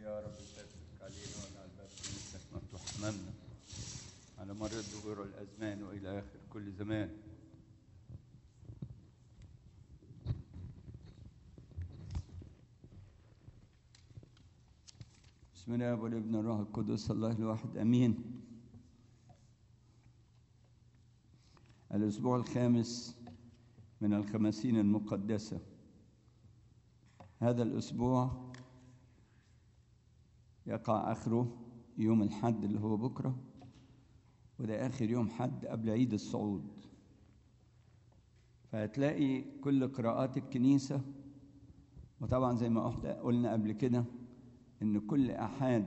يا رب تبارك علينا وعلى الباب كنيستك مفتوح امامنا على مر الدهور والازمان والى اخر كل زمان بسم الله والابن الروح القدس الله الواحد امين الاسبوع الخامس من الخمسين المقدسه هذا الاسبوع يقع اخره يوم الحد اللي هو بكره وده اخر يوم حد قبل عيد الصعود فهتلاقي كل قراءات الكنيسه وطبعا زي ما قلنا قبل كده ان كل احاد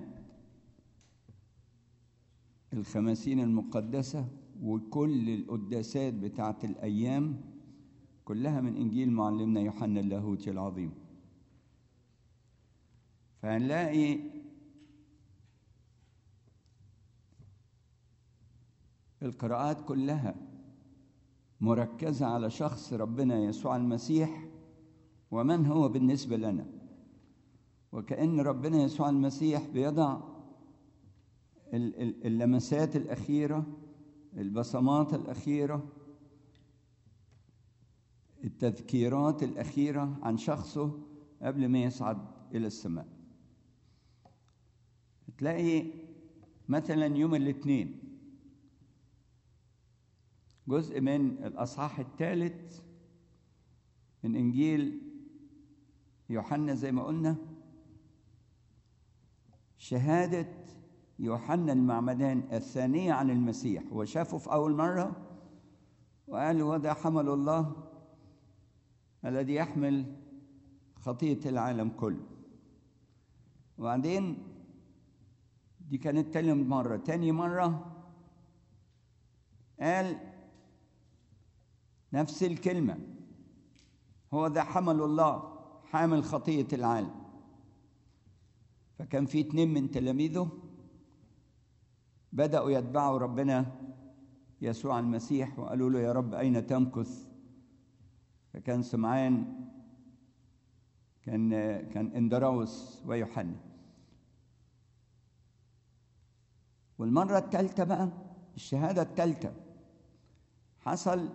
الخمسين المقدسه وكل القداسات بتاعت الايام كلها من انجيل معلمنا يوحنا اللاهوتي العظيم فهنلاقي القراءات كلها مركزه على شخص ربنا يسوع المسيح ومن هو بالنسبه لنا وكأن ربنا يسوع المسيح بيضع اللمسات الأخيرة البصمات الأخيرة التذكيرات الأخيرة عن شخصه قبل ما يصعد إلى السماء تلاقي مثلا يوم الاثنين جزء من الأصحاح الثالث من إنجيل يوحنا زي ما قلنا شهادة يوحنا المعمدان الثانية عن المسيح هو شافه في أول مرة وقال وذا حمل الله الذي يحمل خطية العالم كله وبعدين دي كانت تاني مرة تاني مرة قال نفس الكلمة هو ذا حمل الله حامل خطية العالم فكان في اتنين من تلاميذه بدأوا يتبعوا ربنا يسوع المسيح وقالوا له يا رب أين تمكث فكان سمعان كان كان اندراوس ويوحنا والمرة الثالثة بقى الشهادة الثالثة حصل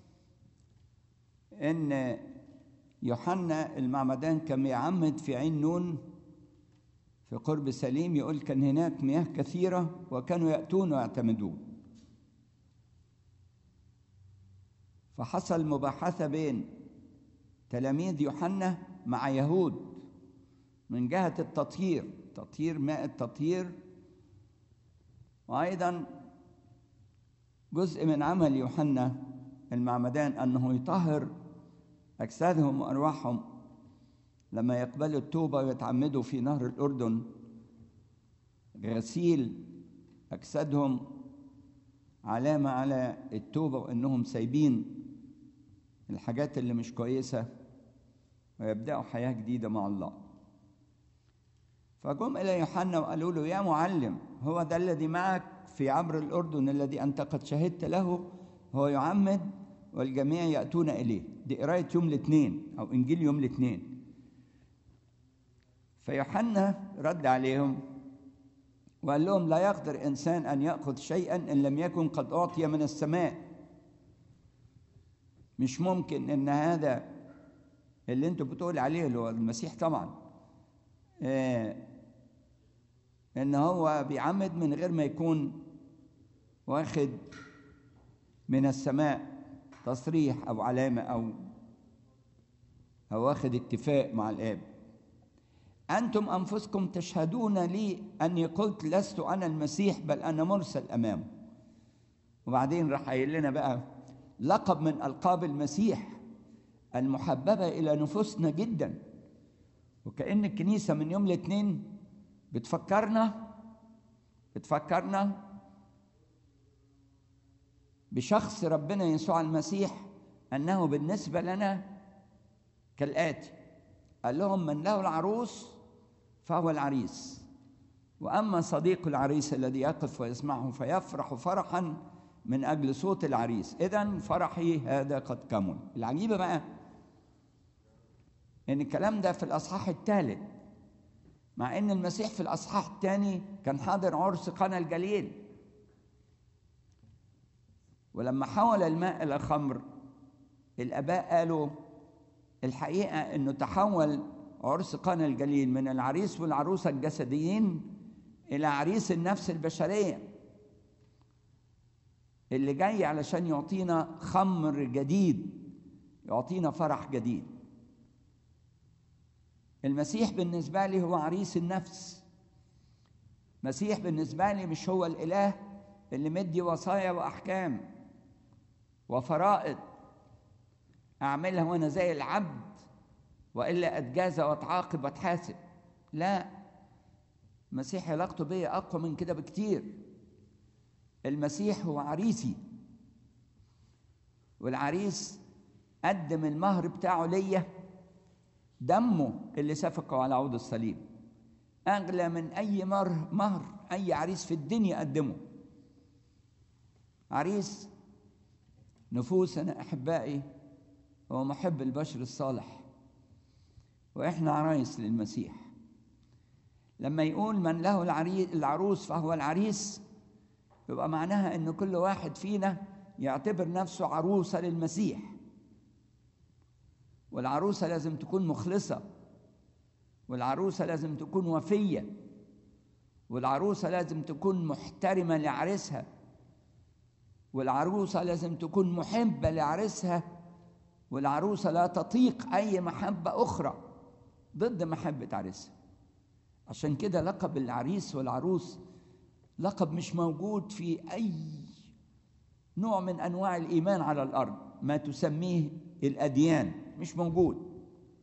إن يوحنا المعمدان كان يعمد في عين نون في قرب سليم يقول كان هناك مياه كثيرة وكانوا يأتون ويعتمدون فحصل مباحثة بين تلاميذ يوحنا مع يهود من جهة التطهير تطهير ماء التطهير وأيضا جزء من عمل يوحنا المعمدان أنه يطهر أجسادهم وأرواحهم لما يقبلوا التوبة ويتعمدوا في نهر الأردن غسيل أجسادهم علامة على التوبة وإنهم سايبين الحاجات اللي مش كويسة ويبدأوا حياة جديدة مع الله فجم إلى يوحنا وقالوا له يا معلم هو ده الذي معك في عبر الأردن الذي أنت قد شهدت له هو يعمد والجميع يأتون إليه دي قراية يوم الاثنين أو إنجيل يوم الاثنين فيوحنا رد عليهم وقال لهم لا يقدر انسان ان ياخذ شيئا ان لم يكن قد اعطي من السماء مش ممكن ان هذا اللي انتوا بتقول عليه اللي هو المسيح طبعا آه ان هو بيعمد من غير ما يكون واخد من السماء تصريح او علامه او او واخد اتفاق مع الاب أنتم أنفسكم تشهدون لي أني قلت لست أنا المسيح بل أنا مرسل أمامه وبعدين راح قايل لنا بقى لقب من ألقاب المسيح المحببة إلى نفوسنا جدا وكأن الكنيسة من يوم الاثنين بتفكرنا بتفكرنا بشخص ربنا يسوع المسيح أنه بالنسبة لنا كالآتي قال لهم من له العروس فهو العريس واما صديق العريس الذي يقف ويسمعه فيفرح فرحا من اجل صوت العريس اذا فرحي هذا قد كمل العجيبه بقى ان الكلام ده في الاصحاح الثالث مع ان المسيح في الاصحاح الثاني كان حاضر عرس قنا الجليل ولما حول الماء الى خمر الاباء قالوا الحقيقه انه تحول عرس قنا الجليل من العريس والعروسه الجسديين الى عريس النفس البشريه اللي جاي علشان يعطينا خمر جديد يعطينا فرح جديد المسيح بالنسبة لي هو عريس النفس مسيح بالنسبة لي مش هو الإله اللي مدي وصايا وأحكام وفرائض أعملها وأنا زي العبد وإلا أتجازى وأتعاقب وأتحاسب لا المسيح علاقته بيا أقوى من كده بكتير المسيح هو عريسي والعريس قدم المهر بتاعه ليا دمه اللي سفكه على عود الصليب اغلى من اي مهر مهر اي عريس في الدنيا قدمه عريس نفوسنا احبائي هو محب البشر الصالح واحنا عرايس للمسيح لما يقول من له العروس فهو العريس يبقى معناها ان كل واحد فينا يعتبر نفسه عروسه للمسيح والعروسه لازم تكون مخلصه والعروسه لازم تكون وفيه والعروسه لازم تكون محترمه لعريسها والعروسه لازم تكون محبه لعريسها والعروسه لا تطيق اي محبه اخرى ضد محبه عريسها عشان كده لقب العريس والعروس لقب مش موجود في اي نوع من انواع الايمان على الارض ما تسميه الاديان مش موجود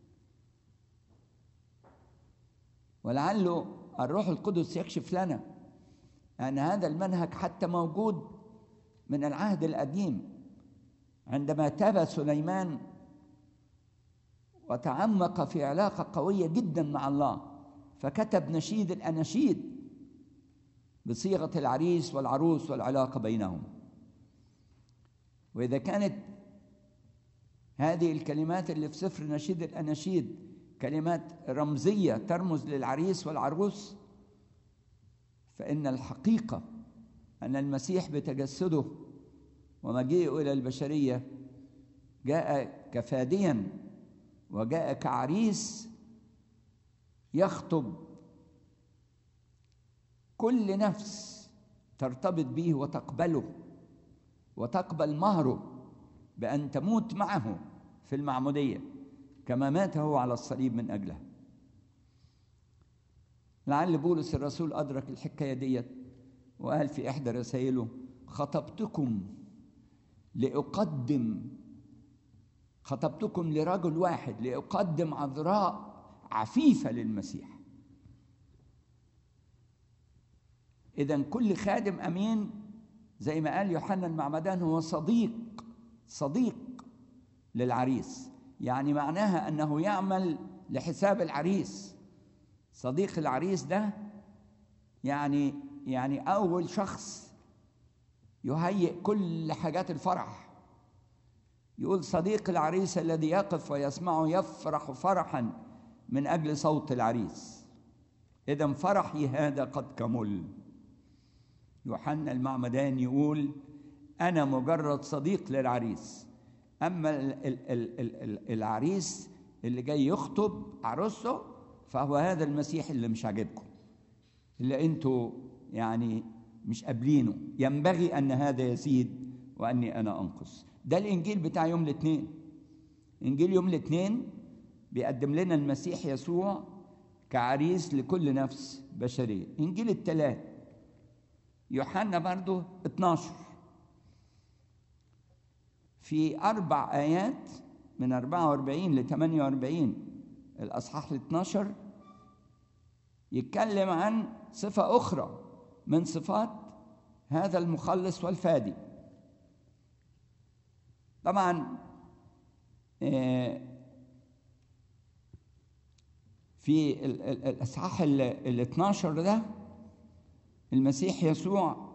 ولعله الروح القدس يكشف لنا ان هذا المنهج حتى موجود من العهد القديم عندما تاب سليمان وتعمق في علاقه قويه جدا مع الله فكتب نشيد الاناشيد بصيغه العريس والعروس والعلاقه بينهم واذا كانت هذه الكلمات اللي في سفر نشيد الاناشيد كلمات رمزيه ترمز للعريس والعروس فان الحقيقه ان المسيح بتجسده ومجيئه الى البشريه جاء كفاديا وجاء كعريس يخطب كل نفس ترتبط به وتقبله وتقبل مهره بأن تموت معه في المعمودية كما مات هو على الصليب من أجلها لعل بولس الرسول أدرك الحكاية ديت وقال في إحدى رسائله خطبتكم لأقدم خطبتكم لرجل واحد لأقدم عذراء عفيفة للمسيح إذا كل خادم أمين زي ما قال يوحنا المعمدان هو صديق صديق للعريس يعني معناها أنه يعمل لحساب العريس صديق العريس ده يعني يعني أول شخص يهيئ كل حاجات الفرح يقول صديق العريس الذي يقف ويسمعه يفرح فرحا من أجل صوت العريس إذا فرحي هذا قد كمل يوحنا المعمدان يقول أنا مجرد صديق للعريس أما ال ال ال ال العريس اللي جاي يخطب عروسه فهو هذا المسيح اللي مش عاجبكم اللي انتوا يعني مش قابلينه ينبغي أن هذا يزيد وأني أنا أنقص ده الإنجيل بتاع يوم الاثنين إنجيل يوم الاثنين بيقدم لنا المسيح يسوع كعريس لكل نفس بشرية إنجيل الثلاث يوحنا برضو 12 في أربع آيات من 44 ل 48 الأصحاح ال 12 يتكلم عن صفة أخرى من صفات هذا المخلص والفادي طبعا في الأصحاح ال 12 ده المسيح يسوع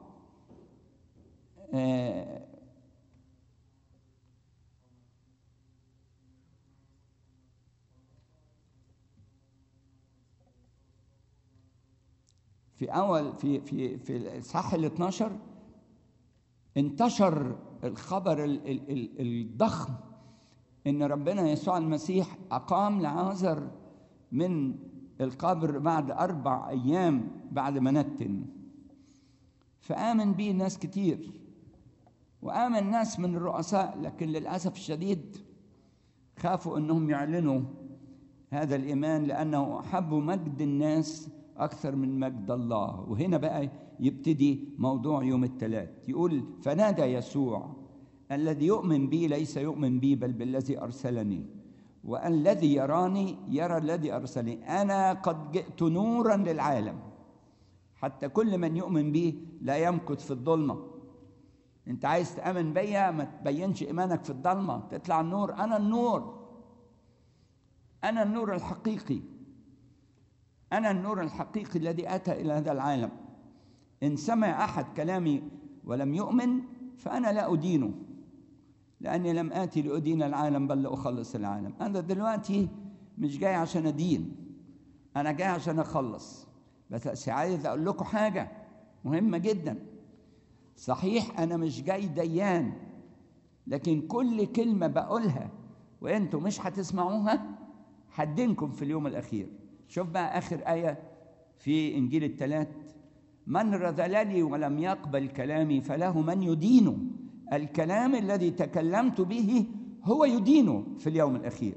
في اول في في في الاصحاح ال 12 انتشر الخبر ال ال ال الضخم ان ربنا يسوع المسيح اقام لعازر من القبر بعد اربع ايام بعد ما نتن فامن به ناس كتير وامن ناس من الرؤساء لكن للاسف الشديد خافوا انهم يعلنوا هذا الايمان لانه احبوا مجد الناس اكثر من مجد الله وهنا بقى يبتدي موضوع يوم الثلاث يقول فنادى يسوع الذي يؤمن بي ليس يؤمن بي بل بالذي ارسلني والذي يراني يرى الذي ارسلني انا قد جئت نورا للعالم حتى كل من يؤمن بي لا يمكث في الظلمه انت عايز تامن بيا ما تبينش ايمانك في الضلمه تطلع النور انا النور انا النور الحقيقي انا النور الحقيقي الذي اتى الى هذا العالم ان سمع احد كلامي ولم يؤمن فانا لا ادينه لاني لم اتي لادين العالم بل لاخلص العالم انا دلوقتي مش جاي عشان ادين انا جاي عشان اخلص بس عايز اقول لكم حاجه مهمه جدا صحيح انا مش جاي ديان لكن كل كلمه بقولها وانتم مش هتسمعوها هدينكم في اليوم الاخير شوف بقى اخر ايه في انجيل الثلاث من رذلني ولم يقبل كلامي فله من يدينه الكلام الذي تكلمت به هو يدينه في اليوم الاخير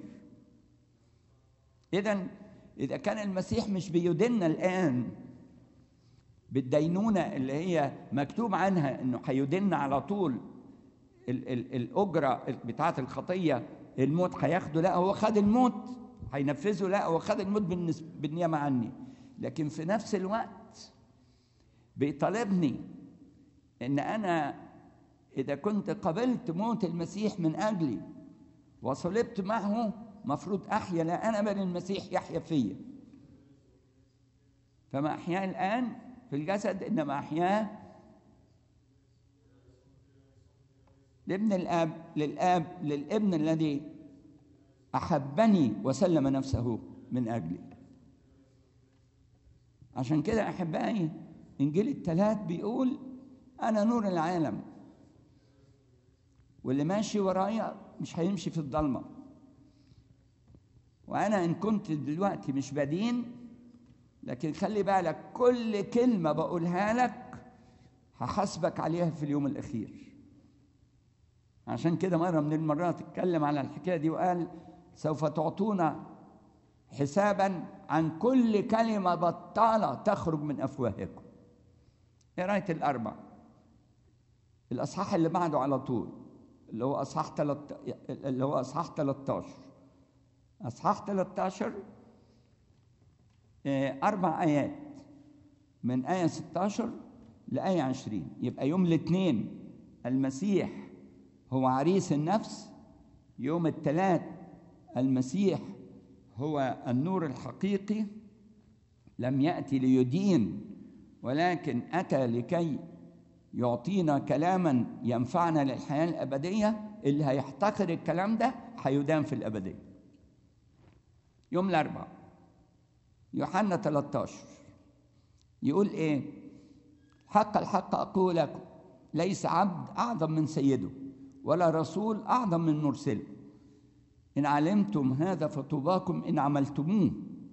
اذا اذا كان المسيح مش بيديننا الان بالدينونه اللي هي مكتوب عنها انه هيديننا على طول ال ال الاجره بتاعه الخطيه الموت هياخده لا هو خد الموت هينفذه لا هو خد الموت بالنيابه عني لكن في نفس الوقت بيطالبني ان انا اذا كنت قبلت موت المسيح من اجلي وصلبت معه مفروض احيا لا انا بل المسيح يحيا فيا فما احياه الان في الجسد انما احياه لابن الاب للاب للابن الذي احبني وسلم نفسه من اجلي عشان كده احبائي انجيل الثلاث بيقول انا نور العالم واللي ماشي ورايا مش هيمشي في الضلمه وانا ان كنت دلوقتي مش بدين لكن خلي بالك كل كلمه بقولها لك هحاسبك عليها في اليوم الاخير عشان كده مره من المرات اتكلم على الحكايه دي وقال سوف تعطونا حسابا عن كل كلمه بطاله تخرج من افواهكم قرايه الاربع الاصحاح اللي بعده على طول اللي هو اصحاح تلت... اللي هو اصحاح 13 اصحاح 13 اربع ايات من ايه 16 لايه 20 يبقى يوم الاثنين المسيح هو عريس النفس يوم الثلاث المسيح هو النور الحقيقي لم ياتي ليدين ولكن اتى لكي يعطينا كلاما ينفعنا للحياه الابديه اللي هيحتقر الكلام ده هيدان في الابديه يوم الاربعاء يوحنا 13 يقول ايه حق الحق اقول لكم ليس عبد اعظم من سيده ولا رسول اعظم من مرسله ان علمتم هذا فطوباكم ان عملتموه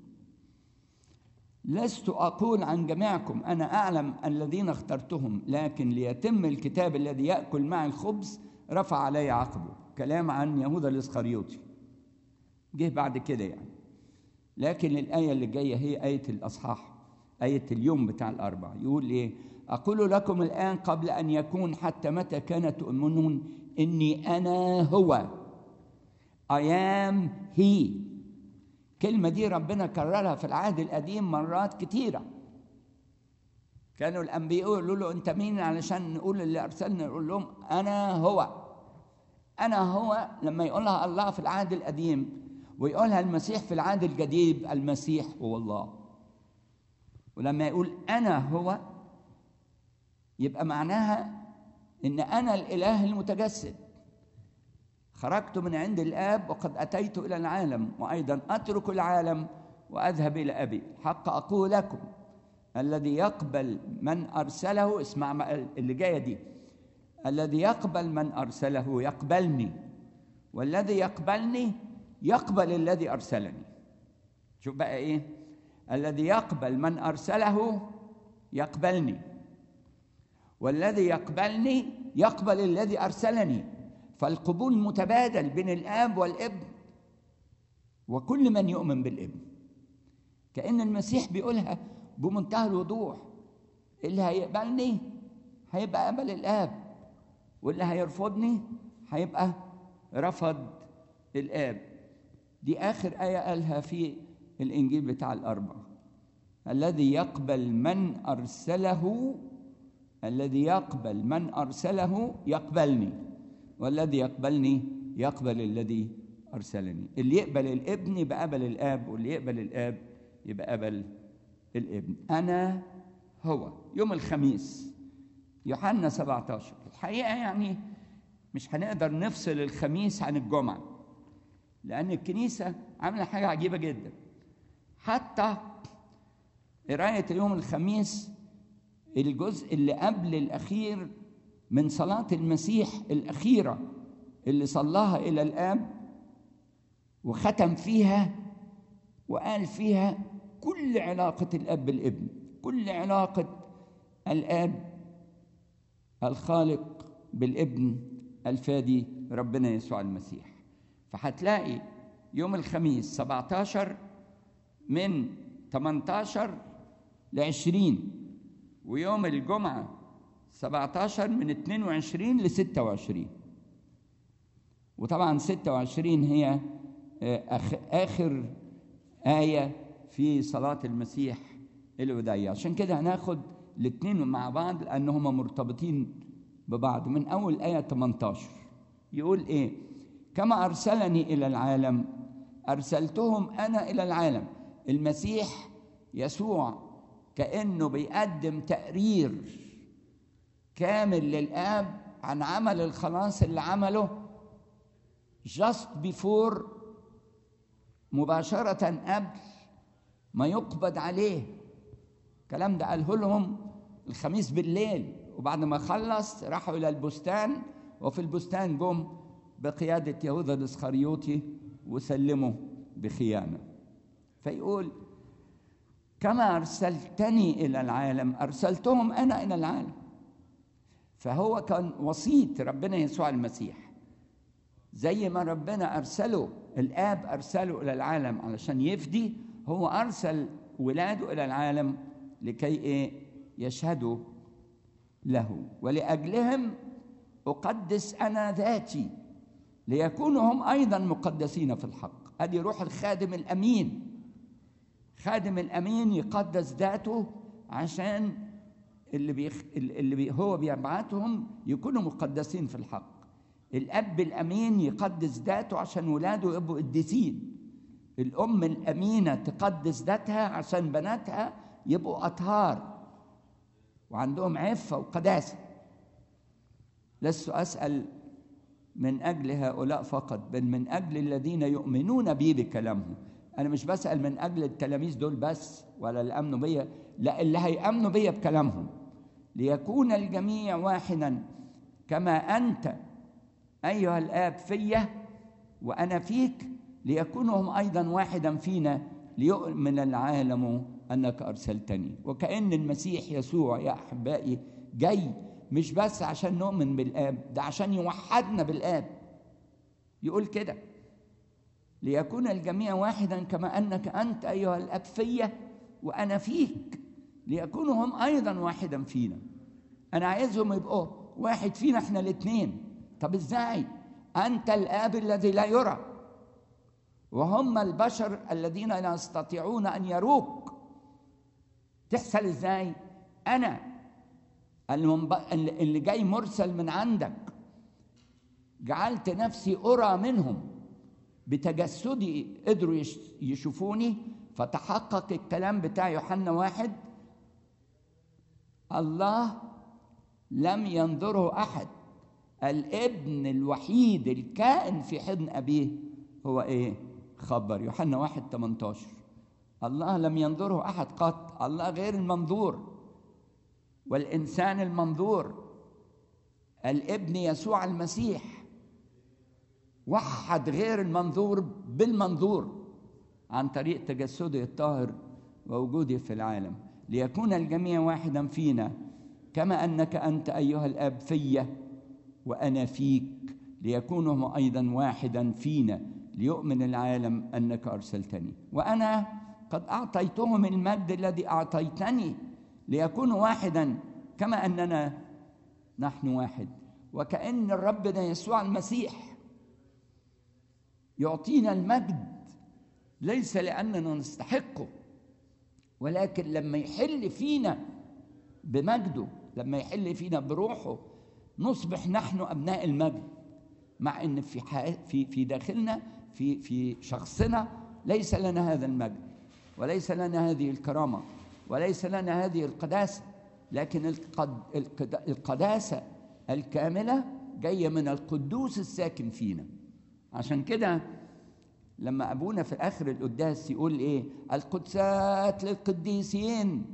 لست اقول عن جميعكم انا اعلم الذين اخترتهم لكن ليتم الكتاب الذي ياكل معي الخبز رفع علي عقبه كلام عن يهوذا الاسخريوطي جه بعد كده يعني لكن الآية اللي جاية هي آية الأصحاح آية اليوم بتاع الأربع يقول إيه أقول لكم الآن قبل أن يكون حتى متى كانت تؤمنون إني أنا هو I am he الكلمة دي ربنا كررها في العهد القديم مرات كتيرة كانوا الأنبياء يقولوا له أنت مين علشان نقول اللي أرسلنا نقول لهم أنا هو أنا هو لما يقولها الله في العهد القديم ويقولها المسيح في العهد الجديد المسيح هو الله ولما يقول انا هو يبقى معناها ان انا الاله المتجسد خرجت من عند الاب وقد اتيت الى العالم وايضا اترك العالم واذهب الى ابي حق اقول لكم الذي يقبل من ارسله اسمع اللي جايه دي الذي يقبل من ارسله يقبلني والذي يقبلني يقبل الذي ارسلني شوف بقى ايه الذي يقبل من ارسله يقبلني والذي يقبلني يقبل الذي ارسلني فالقبول متبادل بين الاب والابن وكل من يؤمن بالابن كان المسيح بيقولها بمنتهى الوضوح اللي هيقبلني هيبقى قبل الاب واللي هيرفضني هيبقى رفض الاب دي اخر ايه قالها في الانجيل بتاع الاربعه الذي يقبل من ارسله الذي يقبل من ارسله يقبلني والذي يقبلني يقبل الذي ارسلني اللي يقبل الابن يبقى قبل الاب واللي يقبل الاب يبقى قبل الابن انا هو يوم الخميس يوحنا 17 الحقيقه يعني مش هنقدر نفصل الخميس عن الجمعه لان الكنيسه عامله حاجه عجيبه جدا حتى قرايه يوم الخميس الجزء اللي قبل الاخير من صلاه المسيح الاخيره اللي صلاها الى الاب وختم فيها وقال فيها كل علاقه الاب بالابن كل علاقه الاب الخالق بالابن الفادي ربنا يسوع المسيح فهتلاقي يوم الخميس 17 من 18 ل 20 ويوم الجمعة 17 من 22 ل 26 وطبعا 26 هي آخر آية في صلاة المسيح الوداعية عشان كده هناخد الاثنين مع بعض لأنهما مرتبطين ببعض من أول آية 18 يقول إيه كما أرسلني إلى العالم أرسلتهم أنا إلى العالم المسيح يسوع كأنه بيقدم تقرير كامل للآب عن عمل الخلاص اللي عمله just before مباشرة قبل ما يقبض عليه الكلام ده قاله لهم الخميس بالليل وبعد ما خلص راحوا إلى البستان وفي البستان جم بقيادة يهوذا الإسخريوطي وسلموا بخيانة فيقول كما أرسلتني إلى العالم أرسلتهم أنا إلى العالم فهو كان وسيط ربنا يسوع المسيح زي ما ربنا أرسله الآب أرسله إلى العالم علشان يفدي هو أرسل ولاده إلى العالم لكي إيه يشهدوا له ولأجلهم أقدس أنا ذاتي ليكونوا هم أيضا مقدسين في الحق أدي روح الخادم الأمين خادم الأمين يقدس ذاته عشان اللي, بيخ... اللي بي... هو بيبعتهم يكونوا مقدسين في الحق الأب الأمين يقدس ذاته عشان ولاده يبقوا قديسين الأم الأمينة تقدس ذاتها عشان بناتها يبقوا أطهار وعندهم عفة وقداسة لست أسأل من أجل هؤلاء فقط بل من أجل الذين يؤمنون بي بكلامهم أنا مش بسأل من أجل التلاميذ دول بس ولا اللي آمنوا بيا لا اللي هيأمنوا بيا بكلامهم ليكون الجميع واحدا كما أنت أيها الآب فيا وأنا فيك ليكونوا هم أيضا واحدا فينا ليؤمن العالم أنك أرسلتني وكأن المسيح يسوع يا أحبائي جاي مش بس عشان نؤمن بالآب ده عشان يوحدنا بالآب يقول كده ليكون الجميع واحدا كما أنك أنت أيها الأب فيا وأنا فيك ليكونوا هم أيضا واحدا فينا أنا عايزهم يبقوا واحد فينا إحنا الاثنين طب إزاي أنت الآب الذي لا يرى وهم البشر الذين لا يستطيعون أن يروك تحصل إزاي أنا المنب... اللي جاي مرسل من عندك جعلت نفسي أرى منهم بتجسدي قدروا يشوفوني فتحقق الكلام بتاع يوحنا واحد الله لم ينظره أحد الابن الوحيد الكائن في حضن أبيه هو إيه؟ خبر يوحنا واحد 18 الله لم ينظره احد قط الله غير المنظور والانسان المنظور الابن يسوع المسيح وحد غير المنظور بالمنظور عن طريق تجسده الطاهر ووجوده في العالم ليكون الجميع واحدا فينا كما انك انت ايها الاب في وانا فيك ليكونوا ايضا واحدا فينا ليؤمن العالم انك ارسلتني وانا قد اعطيتهم المجد الذي اعطيتني ليكونوا واحدا كما اننا نحن واحد وكان الرب ده يسوع المسيح يعطينا المجد ليس لاننا نستحقه ولكن لما يحل فينا بمجده لما يحل فينا بروحه نصبح نحن ابناء المجد مع ان في في في داخلنا في في شخصنا ليس لنا هذا المجد وليس لنا هذه الكرامه وليس لنا هذه القداسه لكن القد القداسه الكامله جايه من القدوس الساكن فينا عشان كده لما ابونا في اخر القداس يقول ايه القدسات للقديسين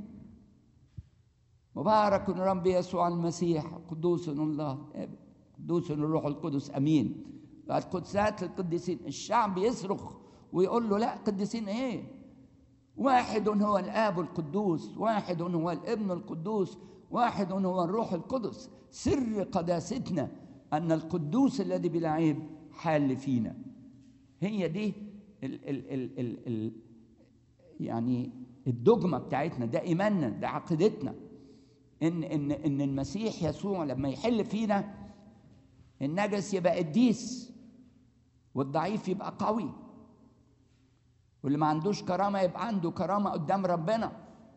مبارك رب يسوع المسيح قدوس الله قدوس الروح القدس امين القدسات للقديسين الشعب يصرخ ويقول له لا قديسين ايه واحد هو الاب القدوس واحد هو الابن القدوس واحد هو الروح القدس سر قداستنا ان القدوس الذي بلا عيب حال فينا هي دي ال ال ال ال ال يعني الدجمه بتاعتنا ده ايماننا ده عقيدتنا ان ان ان المسيح يسوع لما يحل فينا النجس يبقى قديس والضعيف يبقى قوي واللي ما عندوش كرامه يبقى عنده كرامه قدام ربنا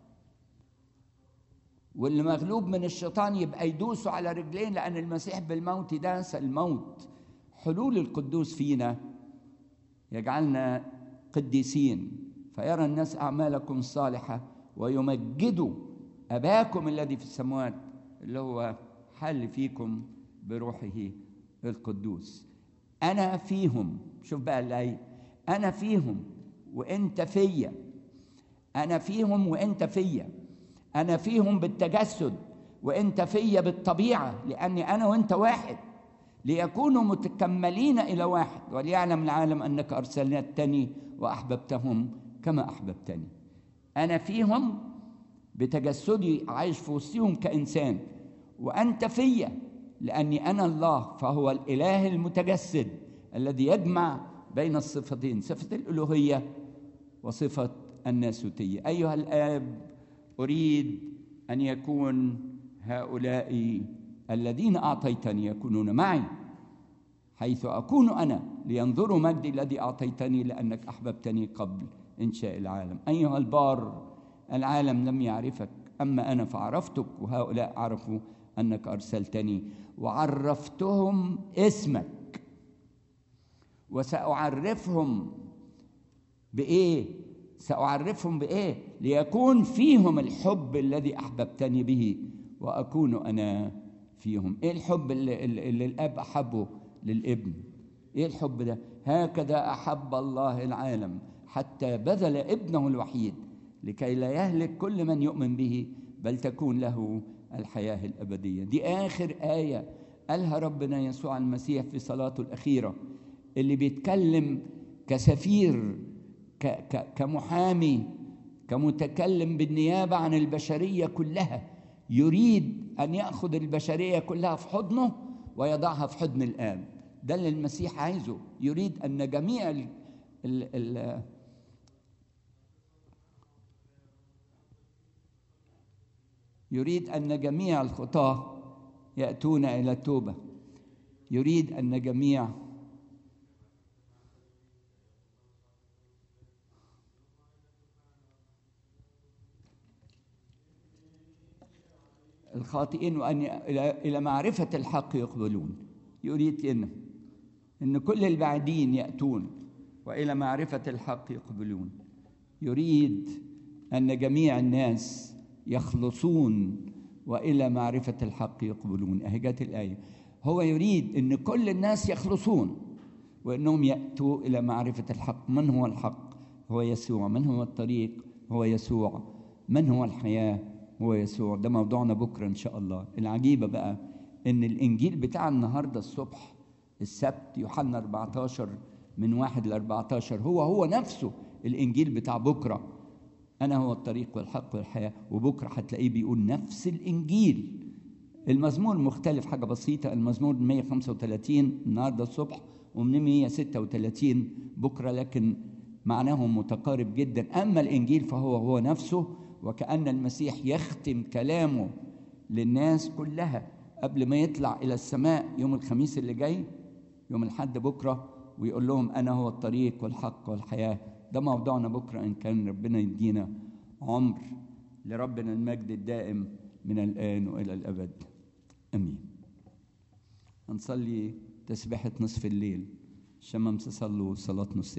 واللي مغلوب من الشيطان يبقى يدوسه على رجلين لان المسيح بالموت داس الموت حلول القدوس فينا يجعلنا قديسين فيرى الناس اعمالكم الصالحه ويمجدوا اباكم الذي في السماوات اللي هو حل فيكم بروحه القدوس انا فيهم شوف بقى الايه انا فيهم وانت فيا انا فيهم وانت فيا انا فيهم بالتجسد وانت فيا بالطبيعه لاني انا وانت واحد ليكونوا متكملين الى واحد وليعلم العالم انك ارسلتني واحببتهم كما احببتني انا فيهم بتجسدي عايش في وسطهم كانسان وانت فيا لاني انا الله فهو الاله المتجسد الذي يجمع بين الصفتين صفه الالوهيه وصفه الناسوتيه ايها الاب اريد ان يكون هؤلاء الذين اعطيتني يكونون معي حيث اكون انا لينظروا مجدي الذي اعطيتني لانك احببتني قبل انشاء العالم ايها البار العالم لم يعرفك اما انا فعرفتك وهؤلاء عرفوا انك ارسلتني وعرفتهم اسمك وساعرفهم بايه ساعرفهم بايه ليكون فيهم الحب الذي احببتني به واكون انا فيهم ايه الحب اللي, اللي الاب احبه للابن ايه الحب ده هكذا احب الله العالم حتى بذل ابنه الوحيد لكي لا يهلك كل من يؤمن به بل تكون له الحياه الابديه دي اخر ايه قالها ربنا يسوع المسيح في صلاته الاخيره اللي بيتكلم كسفير ك ك كمحامي كمتكلم بالنيابه عن البشريه كلها يريد ان ياخذ البشريه كلها في حضنه ويضعها في حضن الاب ده اللي المسيح عايزه يريد ان جميع ال ال ال يريد ان جميع الخطاه ياتون الى التوبه يريد ان جميع الخاطئين وأن إلى معرفة الحق يقبلون يريد إن إن كل البعدين يأتون وإلى معرفة الحق يقبلون يريد أن جميع الناس يخلصون وإلى معرفة الحق يقبلون أهي جت الآية هو يريد أن كل الناس يخلصون وأنهم يأتوا إلى معرفة الحق من هو الحق هو يسوع من هو الطريق هو يسوع من هو الحياة هو يسوع ده موضوعنا بكرة إن شاء الله العجيبة بقى إن الإنجيل بتاع النهاردة الصبح السبت يوحنا 14 من واحد ل 14 هو هو نفسه الإنجيل بتاع بكرة أنا هو الطريق والحق والحياة وبكرة هتلاقيه بيقول نفس الإنجيل المزمور مختلف حاجة بسيطة المزمور 135 النهاردة الصبح ومن 136 بكرة لكن معناهم متقارب جدا أما الإنجيل فهو هو نفسه وكأن المسيح يختم كلامه للناس كلها قبل ما يطلع إلى السماء يوم الخميس اللي جاي يوم الحد بكرة ويقول لهم أنا هو الطريق والحق والحياة ده موضوعنا بكرة إن كان ربنا يدينا عمر لربنا المجد الدائم من الآن وإلى الأبد امين هنصلي تسبيحه نصف الليل الشمامسه صلوا صلاه نصف